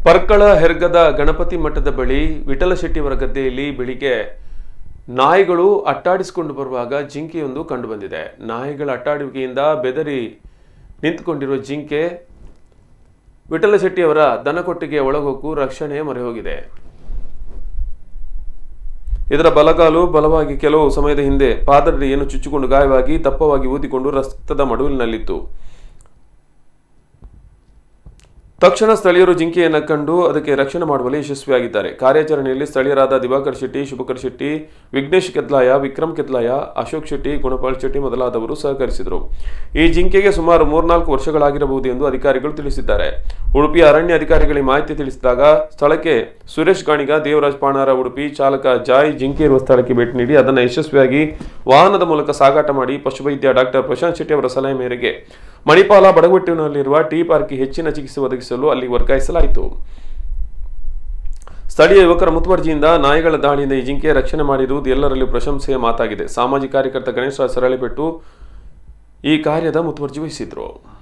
ಪರ್ಕಳ ಹೆರ್ಗದ ಗಣಪತಿ ಮಠದ ಬಳಿ ವಿಠಲ ಶೆಟ್ಟಿಯವರ ಗದ್ದೆಯಲ್ಲಿ ಬೆಳಿಗ್ಗೆ ನಾಯಿಗಳು ಅಟ್ಟಾಡಿಸಿಕೊಂಡು ಬರುವಾಗ ಜಿಂಕೆಯೊಂದು ಕಂಡುಬಂದಿದೆ ನಾಯಿಗಳ ಅಟ್ಟಾಡುವಿಕೆಯಿಂದ ಬೆದರಿ ನಿಂತುಕೊಂಡಿರುವ ಜಿಂಕೆ ವಿಠಲ ಶೆಟ್ಟಿಯವರ ದನಕೊಟ್ಟಿಗೆ ಒಳಗೊಕ್ಕು ರಕ್ಷಣೆ ಮೊರೆ ಹೋಗಿದೆ ಇದರ ಬಲಗಾಲು ಬಲವಾಗಿ ಕೆಲವು ಸಮಯದ ಹಿಂದೆ ಪಾದರಡಿಯನ್ನು ಚುಚ್ಚಿಕೊಂಡು ಗಾಯವಾಗಿ ದಪ್ಪವಾಗಿ ಊದಿಕೊಂಡು ರಕ್ತದ ಮಡುವಿನಲ್ಲಿತ್ತು ತಕ್ಷಣ ಸ್ಥಳೀಯರು ಜಿಂಕೆಯನ್ನು ಕಂಡು ಅದಕ್ಕೆ ರಕ್ಷಣೆ ಮಾಡುವಲ್ಲಿ ಯಶಸ್ವಿಯಾಗಿದ್ದಾರೆ ಕಾರ್ಯಾಚರಣೆಯಲ್ಲಿ ಸ್ಥಳೀಯರಾದ ದಿವಾಕರ್ ಶೆಟ್ಟಿ ಶುಭಕರ್ ಶೆಟ್ಟಿ ವಿಘ್ನೇಶ್ ಕೆತ್ಲಾಯ ವಿಕ್ರಮ್ ಕೆತ್ಲಾಯ ಅಶೋಕ್ ಶೆಟ್ಟಿ ಗುಣಪಾಲ್ ಶೆಟ್ಟಿ ಮೊದಲಾದವರು ಸಹಕರಿಸಿದರು ಈ ಜಿಂಕೆಗೆ ಸುಮಾರು ಮೂರ್ನಾಲ್ಕು ವರ್ಷಗಳಾಗಿರಬಹುದು ಎಂದು ಅಧಿಕಾರಿಗಳು ತಿಳಿಸಿದ್ದಾರೆ ಉಡುಪಿಯ ಅರಣ್ಯ ಅಧಿಕಾರಿಗಳಿಗೆ ಮಾಹಿತಿ ತಿಳಿಸಿದಾಗ ಸ್ಥಳಕ್ಕೆ ಸುರೇಶ್ ಗಾಣಿಗ ದೇವರಾಜ್ ಪಾಣಾರ ಉಡುಪಿ ಚಾಲಕ ಜಾಯ್ ಜಿಂಕೆ ಇರುವ ಸ್ಥಳಕ್ಕೆ ಭೇಟಿ ನೀಡಿ ಅದನ್ನು ಯಶಸ್ವಿಯಾಗಿ ವಾಹನದ ಮೂಲಕ ಸಾಗಾಟ ಮಾಡಿ ಪಶುವೈದ್ಯ ಡಾಕ್ಟರ್ ಪ್ರಶಾಂತ್ ಶೆಟ್ಟಿ ಅವರ ಸಲಹೆ ಮೇರೆಗೆ ಮಣಿಪಾಲ ಬಡಗುಟ್ಟಿನಲ್ಲಿರುವ ಟಿ ಪಾರ್ಕ್ಗೆ ಹೆಚ್ಚಿನ ಚಿಕಿತ್ಸೆ ಒದಗಿಸಲು ಅಲ್ಲಿ ವರ್ಗಾಯಿಸಲಾಯಿತು ಸ್ಥಳೀಯ ಯುವಕರ ಮುತುವರ್ಜಿಯಿಂದ ನಾಯಿಗಳ ದಾಳಿಯಿಂದ ಈ ಜಿಂಕೆ ರಕ್ಷಣೆ ಮಾಡಿರುವುದು ಎಲ್ಲರಲ್ಲೂ ಪ್ರಶಂಸೆಯ ಮಾತಾಗಿದೆ ಸಾಮಾಜಿಕ ಕಾರ್ಯಕರ್ತ ಗಣೇಶ ಸರಳಿಪೆಟ್ಟು ಈ ಕಾರ್ಯದ ಮುತುವರ್ಜಿ ವಹಿಸಿದ್ರು